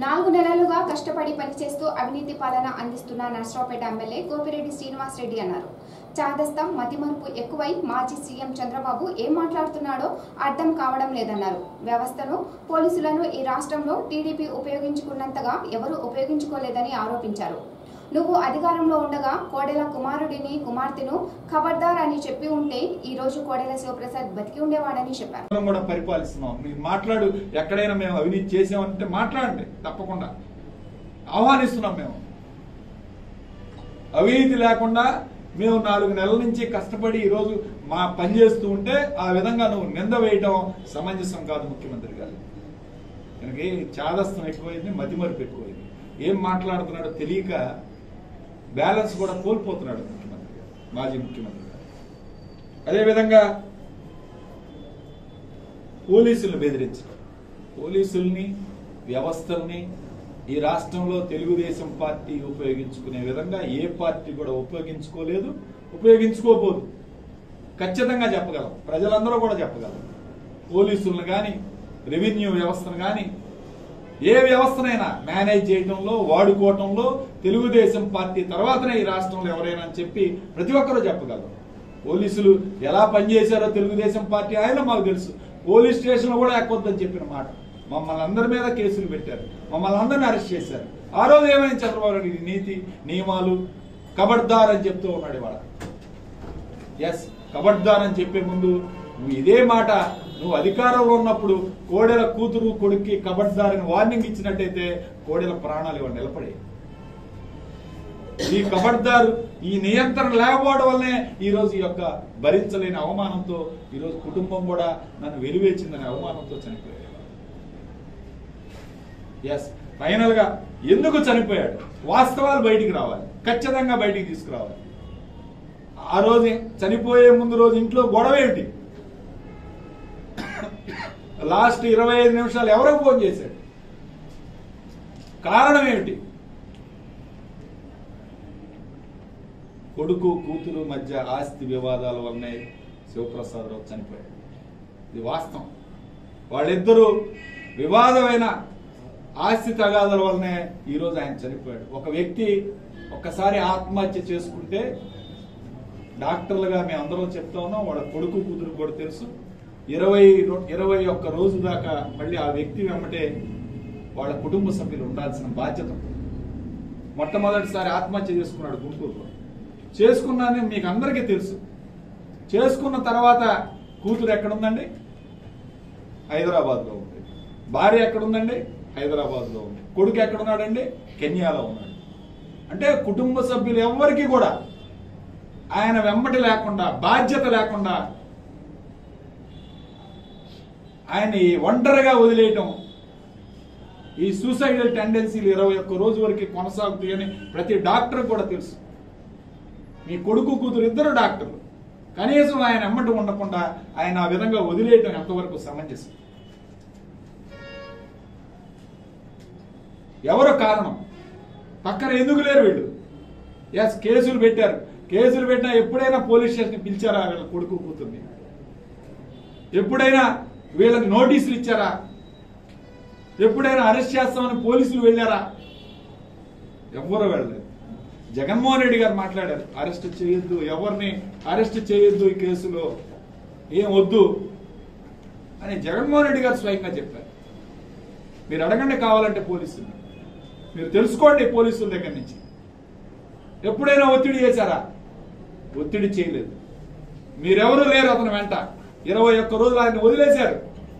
నాలుగు నెలలుగా కష్టపడి పనిచేస్తూ అవినీతి పాలన అందిస్తున్న నర్సరావుపేట ఎమ్మెల్యే గోపిరెడ్డి శ్రీనివాస్ రెడ్డి అన్నారు చాదస్తం మతిమరుపు ఎక్కువై మాజీ సీఎం చంద్రబాబు ఏం మాట్లాడుతున్నాడో అర్థం కావడం లేదన్నారు వ్యవస్థను పోలీసులను ఈ రాష్ట్రంలో టీడీపీ ఉపయోగించుకున్నంతగా ఎవరూ ఉపయోగించుకోలేదని ఆరోపించారు నువ్వు అధికారంలో ఉండగా కోడెల కుమారుడిని కుమార్తెను ఖబర్దార్ అని చెప్పి ఉంటే ఈ రోజు కోడెల శివప్రసాద్ బతికి ఉండేవాడని చెప్పారు మనం కూడా పరిపాలిస్తున్నాం మీరు మాట్లాడు ఎక్కడైనా మేము అవినీతి చేసామంటే మాట్లాడండి తప్పకుండా ఆహ్వానిస్తున్నాం మేము అవినీతి లేకుండా మేము నాలుగు నెలల నుంచి కష్టపడి ఈరోజు మా పని చేస్తూ ఉంటే ఆ విధంగా నువ్వు నింద వేయటం సమంజసం కాదు ముఖ్యమంత్రి గారు కనుక చాదస్తం ఎక్కువైంది మతిమరుపు ఎక్కువైంది ఏం మాట్లాడుతున్నాడో తెలియక బ్యాలెన్స్ కూడా కోల్పోతున్నాడు ముఖ్యమంత్రి గారు మాజీ ముఖ్యమంత్రి గారు అదేవిధంగా పోలీసులను బెదిరించడం పోలీసుల్ని వ్యవస్థల్ని ఈ రాష్ట్రంలో తెలుగుదేశం పార్టీ ఉపయోగించుకునే విధంగా ఏ పార్టీ కూడా ఉపయోగించుకోలేదు ఉపయోగించుకోబోదు ఖచ్చితంగా చెప్పగలం ప్రజలందరూ కూడా చెప్పగలం పోలీసులను కానీ రెవెన్యూ వ్యవస్థను కానీ ఏ వ్యవస్థనైనా మేనేజ్ చేయడంలో వాడుకోవటంలో తెలుగుదేశం పార్టీ తర్వాతనే ఈ రాష్ట్రంలో ఎవరైనా అని చెప్పి ప్రతి ఒక్కరూ చెప్పగలరు పోలీసులు ఎలా పనిచేశారో తెలుగుదేశం పార్టీ ఆయన మాకు తెలుసు పోలీస్ స్టేషన్ కూడా ఎక్కొద్దని చెప్పిన మాట మమ్మల్ని అందరి మీద కేసులు పెట్టారు మమ్మల్ని అందరిని అరెస్ట్ చేశారు ఆ రోజు ఏమైంది చంద్రబాబు నాయుడు ఇది నీతి నియమాలు కబడ్దార్ అని చెప్తూ ఉన్నాడు ఇవాళ ఎస్ కబడ్దార్ అని చెప్పే ముందు నువ్వు ఇదే మాట నువ్వు అధికారంలో ఉన్నప్పుడు కోడెల కూతురు కొడుక్కి కబడ్దార్ అని వార్నింగ్ ఇచ్చినట్టయితే కోడెల ప్రాణాలు ఇవాళ నిలబడే ఈ కబడ్దారు ఈ నియంత్రణ లేకపోవడం వల్లనే ఈ రోజు ఈ యొక్క భరించలేని అవమానంతో ఈ రోజు కుటుంబం కూడా నన్ను వెలివేచిందనే అవమానంతో చనిపోయాడు ఎస్ ఫైనల్ గా ఎందుకు చనిపోయాడు వాస్తవాలు బయటికి రావాలి ఖచ్చితంగా బయటికి తీసుకురావాలి ఆ రోజు చనిపోయే ముందు రోజు ఇంట్లో గొడవ ఏమిటి లాస్ట్ ఇరవై ఐదు నిమిషాలు ఎవరో ఫోన్ చేశాడు కారణం ఏమిటి కొడుకు కూతురు మధ్య ఆస్తి వివాదాల వల్లనే శివప్రసాదరావు చనిపోయాడు ఇది వాస్తవం వాళ్ళిద్దరూ వివాదమైన ఆస్తి తగాదాల వల్లనే ఈరోజు ఆయన చనిపోయాడు ఒక వ్యక్తి ఒక్కసారి ఆత్మహత్య చేసుకుంటే డాక్టర్లుగా మేము అందరం చెప్తా ఉన్నాం వాళ్ళ కొడుకు కూతురు కూడా తెలుసు ఇరవై రో- ఇరవై ఒక్క రోజు దాకా మళ్ళీ ఆ వ్యక్తి వెంబటే వాళ్ళ కుటుంబ సభ్యులు ఉండాల్సిన బాధ్యత ఉంది. మొట్టమొదటిసారి ఆత్మహత్య చేసుకున్నాడు గుంటూరులో చేసుకున్నానని మీకు అందరికీ తెలుసు చేసుకున్న తర్వాత కూతురు ఎక్కడుందండి హైదరాబాద్ లో ఉంది భార్య ఎక్కడుందండి హైదరాబాద్ లో ఉంది కొడుకు ఎక్కడున్నాడండి కెన్యాలో ఉన్నాడు అంటే కుటుంబ సభ్యులు ఎవ్వరికీ కూడా ఆయన వెంబటి లేకుండా బాధ్యత లేకుండా ఆయన ఈ ఒంటరిగా వదిలేయటం ఈ సూసైడల్ టెండెన్సీలు ఇరవై ఒక్క రోజు వరకు కొనసాగుతాయని ప్రతి డాక్టర్ కూడా తెలుసు మీ కొడుకు కూతురు ఇద్దరు డాక్టర్లు కనీసం ఆయన ఎమ్మటి ఉండకుండా ఆయన ఆ విధంగా వదిలేయటం ఎంతవరకు సమంజసం ఎవరు కారణం పక్కన ఎందుకు లేరు వీళ్ళు ఎస్ కేసులు పెట్టారు కేసులు పెట్టినా ఎప్పుడైనా పోలీస్ స్టేషన్ పిలిచారా వీళ్ళ కొడుకు కూతుర్ని ఎప్పుడైనా వీళ్ళకి నోటీసులు ఇచ్చారా ఎప్పుడైనా అరెస్ట్ చేస్తామని పోలీసులు వెళ్ళారా ఎవ్వరూ వెళ్ళలేదు జగన్మోహన్ రెడ్డి గారు మాట్లాడారు అరెస్ట్ చేయొద్దు ఎవరిని అరెస్ట్ చేయొద్దు ఈ కేసులో ఏం వద్దు అని జగన్మోహన్ రెడ్డి గారు స్వయంగా చెప్పారు మీరు అడగండి కావాలంటే పోలీసులు మీరు తెలుసుకోండి పోలీసుల దగ్గర నుంచి ఎప్పుడైనా ఒత్తిడి చేశారా ఒత్తిడి చేయలేదు మీరెవరూ లేరు అతని వెంట ఇరవై ఒక్క రోజులు ఆయన వదిలేశారు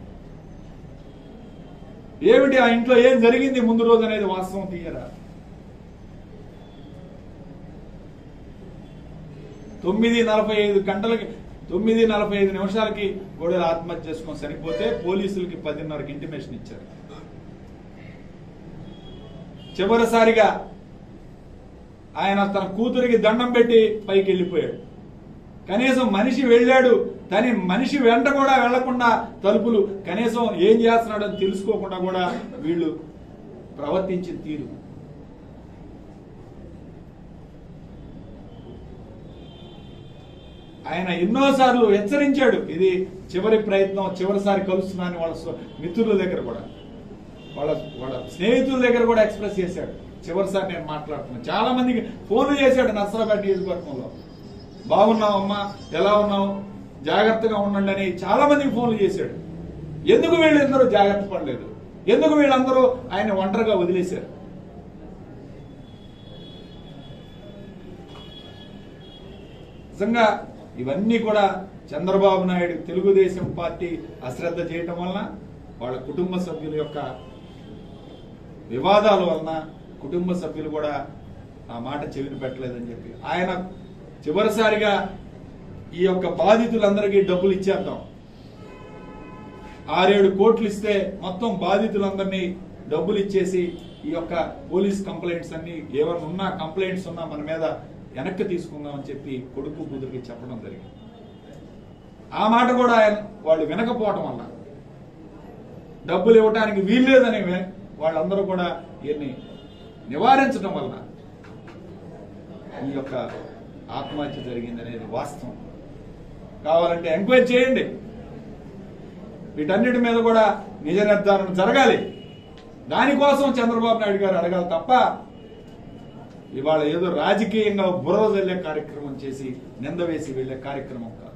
ఏమిటి ఆ ఇంట్లో ఏం జరిగింది ముందు రోజు అనేది వాస్తవం తీయరా తొమ్మిది నలభై ఐదు గంటలకి తొమ్మిది నలభై ఐదు నిమిషాలకి గోడెలు ఆత్మహత్య చేసుకొని చనిపోతే పోలీసులకి పదిన్నరకి ఇంటిమేషన్ ఇచ్చారు చివరిసారిగా ఆయన తన కూతురికి దండం పెట్టి పైకి వెళ్ళిపోయాడు కనీసం మనిషి వెళ్ళాడు కానీ మనిషి వెంట కూడా వెళ్లకుండా తలుపులు కనీసం ఏం చేస్తున్నాడో తెలుసుకోకుండా కూడా వీళ్ళు ప్రవర్తించిన తీరు ఆయన ఎన్నోసార్లు హెచ్చరించాడు ఇది చివరి ప్రయత్నం చివరిసారి కలుస్తున్నాను వాళ్ళ స్వ- మిత్రుల దగ్గర కూడా వాళ్ళ వాళ్ళ స్నేహితుల దగ్గర కూడా ఎక్స్ప్రెస్ చేశాడు చివరిసారి నేను మాట్లాడుతున్నాను చాలా మందికి ఫోన్లు చేశాడు నర్సరాపేట నియోజకవర్గంలో బాగున్నావు అమ్మా ఎలా ఉన్నావు జాగ్రత్తగా ఉండండి అని చాలా మందికి ఫోన్లు చేశాడు ఎందుకు వీళ్ళందరూ జాగ్రత్త పడలేదు ఎందుకు వీళ్ళందరూ ఆయన ఒంటరిగా వదిలేశారు నిజంగా ఇవన్నీ కూడా చంద్రబాబు నాయుడు తెలుగుదేశం పార్టీ అశ్రద్ధ చేయటం వలన వాళ్ళ కుటుంబ సభ్యుల యొక్క వివాదాల వలన కుటుంబ సభ్యులు కూడా ఆ మాట చెవిని పెట్టలేదని చెప్పి ఆయన చివరిసారిగా ఈ యొక్క బాధితులందరికీ డబ్బులు ఇచ్చేద్దాం ఆరేడు కోట్లు ఇస్తే మొత్తం బాధితులందరినీ డబ్బులు ఇచ్చేసి ఈ యొక్క పోలీస్ కంప్లైంట్స్ అన్ని ఏమైనా ఉన్నా కంప్లైంట్స్ ఉన్నా మన మీద వెనక్కి తీసుకుందాం అని చెప్పి కొడుకు కూతురికి చెప్పడం జరిగింది ఆ మాట కూడా ఆయన వాళ్ళు వినకపోవటం వల్ల డబ్బులు ఇవ్వడానికి వీల్లేదని వే- వాళ్ళందరూ కూడా ఈయన్ని నివారించడం వలన ఈ యొక్క ఆత్మహత్య జరిగింది అనేది వాస్తవం కావాలంటే ఎంక్వైరీ చేయండి వీటన్నిటి మీద కూడా నిజ నిర్ధారణ జరగాలి దానికోసం చంద్రబాబు నాయుడు గారు అడగాలి తప్ప ఇవాళ ఏదో రాజకీయంగా బురద జల్లే కార్యక్రమం చేసి నింద వేసి వెళ్లే కార్యక్రమం కాదు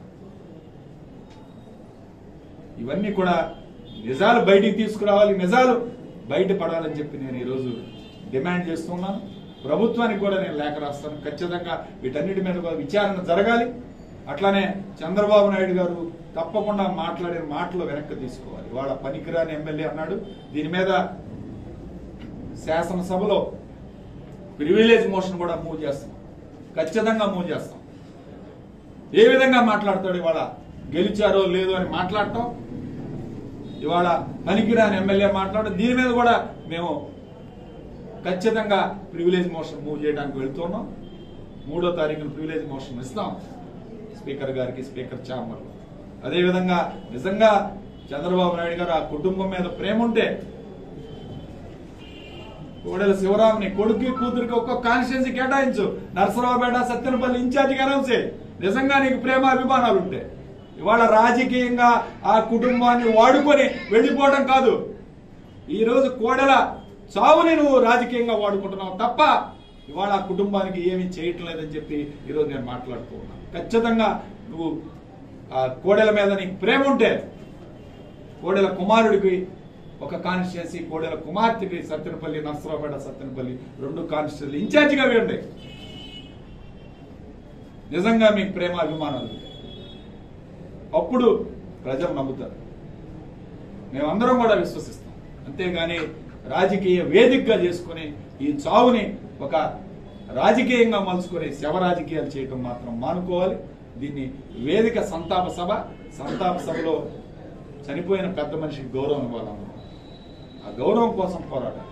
ఇవన్నీ కూడా నిజాలు బయటికి తీసుకురావాలి నిజాలు బయట పడాలని చెప్పి నేను ఈరోజు డిమాండ్ చేస్తున్నాను ప్రభుత్వానికి కూడా నేను లేఖ రాస్తాను ఖచ్చితంగా వీటన్నిటి మీద కూడా విచారణ జరగాలి అట్లానే చంద్రబాబు నాయుడు గారు తప్పకుండా మాట్లాడిన మాటలు వెనక్కి తీసుకోవాలి వాళ్ళ పనికిరాని ఎమ్మెల్యే అన్నాడు దీని మీద శాసనసభలో ప్రివిలేజ్ మోషన్ కూడా మూవ్ చేస్తాం ఖచ్చితంగా మూవ్ చేస్తాం ఏ విధంగా మాట్లాడతాడు ఇవాళ గెలిచారో లేదో అని మాట్లాడటం ఇవాళ పనికిరాని ఎమ్మెల్యే మాట్లాడడం దీని మీద కూడా మేము ఖచ్చితంగా ప్రివిలేజ్ మోషన్ మూవ్ చేయడానికి వెళ్తున్నాం మూడో తారీఖున ప్రివిలేజ్ మోషన్ ఇస్తాం స్పీకర్ గారికి స్పీకర్ ఛాంబర్లో అదేవిధంగా నిజంగా చంద్రబాబు నాయుడు గారు ఆ కుటుంబం మీద ప్రేమ ఉంటే కోడెల శివరాముని కొడుకు కూతురికి ఒక్కొక్క కాన్స్టిట్యున్సీ కేటాయించు నరసరావుపేట సత్యనపల్లి ఇన్ఛార్జిగా అనౌన్స్ చేయి నిజంగా నీకు ప్రేమ అభిమానాలు ఉంటే ఇవాళ రాజకీయంగా ఆ కుటుంబాన్ని వాడుకొని వెళ్ళిపోవడం కాదు ఈ రోజు కోడెల చావుని నువ్వు రాజకీయంగా వాడుకుంటున్నావు తప్ప ఇవాళ ఆ కుటుంబానికి ఏమీ చేయటం లేదని చెప్పి ఈరోజు నేను మాట్లాడుతూ ఉన్నాను ఖచ్చితంగా నువ్వు ఆ కోడెల మీద నీకు ప్రేమ ఉంటే కోడెల కుమారుడికి ఒక కాన్స్టిట్యున్సీ కోడెల కుమార్తెకి సత్తెనపల్లి నర్సరావుపేట సత్తెనపల్లి రెండు కాన్స్టిట్యున్సీ ఇన్ఛార్జిగా వేయండి నిజంగా మీకు ప్రేమ అభిమానాలు ఉంటే. అప్పుడు ప్రజలు నమ్ముతారు మేమందరం కూడా విశ్వసిస్తాం అంతేగాని రాజకీయ వేదికగా చేసుకుని ఈ చావుని ఒక రాజకీయంగా మలుచుకొని శవ రాజకీయాలు చేయటం మాత్రం మానుకోవాలి దీన్ని వేదిక సంతాప సభ సంతాప సభలో చనిపోయిన పెద్ద మనిషికి గౌరవం ఇవ్వాలన్నాం ఆ గౌరవం కోసం పోరాడాలి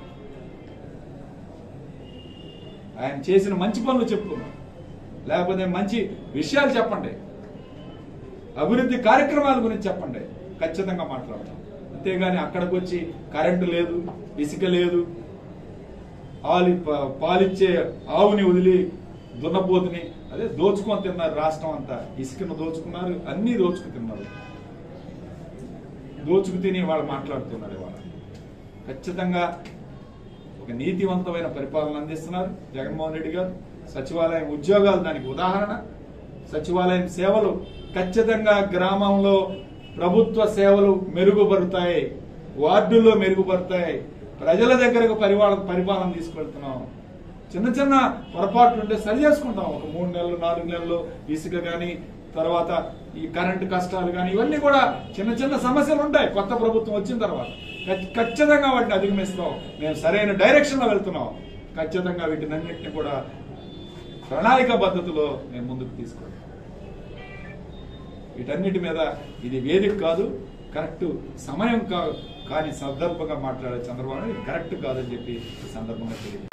ఆయన చేసిన మంచి పనులు చెప్పుకున్నాం లేకపోతే మంచి విషయాలు చెప్పండి అభివృద్ధి కార్యక్రమాల గురించి చెప్పండి ఖచ్చితంగా మాట్లాడతాం అంతేగాని అక్కడికి వచ్చి కరెంటు లేదు ఇసుక లేదు ఆలి ప- పాలిచ్చే ఆవుని వదిలి దున్నపోతుని అదే దోచుకొని తిన్నారు రాష్ట్రం అంతా ఇసుకను దోచుకున్నారు అన్ని దోచుకు తిన్నారు దోచుకు తిని వాళ్ళు మాట్లాడుతున్నారు ఇవాళ ఖచ్చితంగా ఒక నీతివంతమైన పరిపాలన అందిస్తున్నారు జగన్మోహన్ రెడ్డి గారు సచివాలయం ఉద్యోగాలు దానికి ఉదాహరణ సచివాలయం సేవలు ఖచ్చితంగా గ్రామంలో ప్రభుత్వ సేవలు మెరుగుపడతాయి వార్డుల్లో మెరుగుపడతాయి ప్రజల దగ్గరకు పరిపాలన పరిపాలన తీసుకెళ్తున్నాం చిన్న చిన్న పొరపాట్లు ఉంటే సరి చేసుకుంటాం ఒక మూడు నెలలు నాలుగు నెలలు ఇసుక కానీ తర్వాత ఈ కరెంటు కష్టాలు కానీ ఇవన్నీ కూడా చిన్న చిన్న సమస్యలు ఉంటాయి కొత్త ప్రభుత్వం వచ్చిన తర్వాత ఖచ్- ఖచ్చితంగా వాటిని అధిగమిస్తాం మేము సరైన డైరెక్షన్ లో వెళ్తున్నాం ఖచ్చితంగా వీటినన్నింటినీ కూడా ప్రణాళిక పద్ధతిలో మేము ముందుకు తీసుకెళ్తాం వీటన్నిటి మీద ఇది వేదిక కాదు కరెక్ట్ సమయం కా కాని సందర్భంగా మాట్లాడే చంద్రబాబు నాయుడు కరెక్ట్ కాదని చెప్పి ఈ సందర్భంగా తెలియదు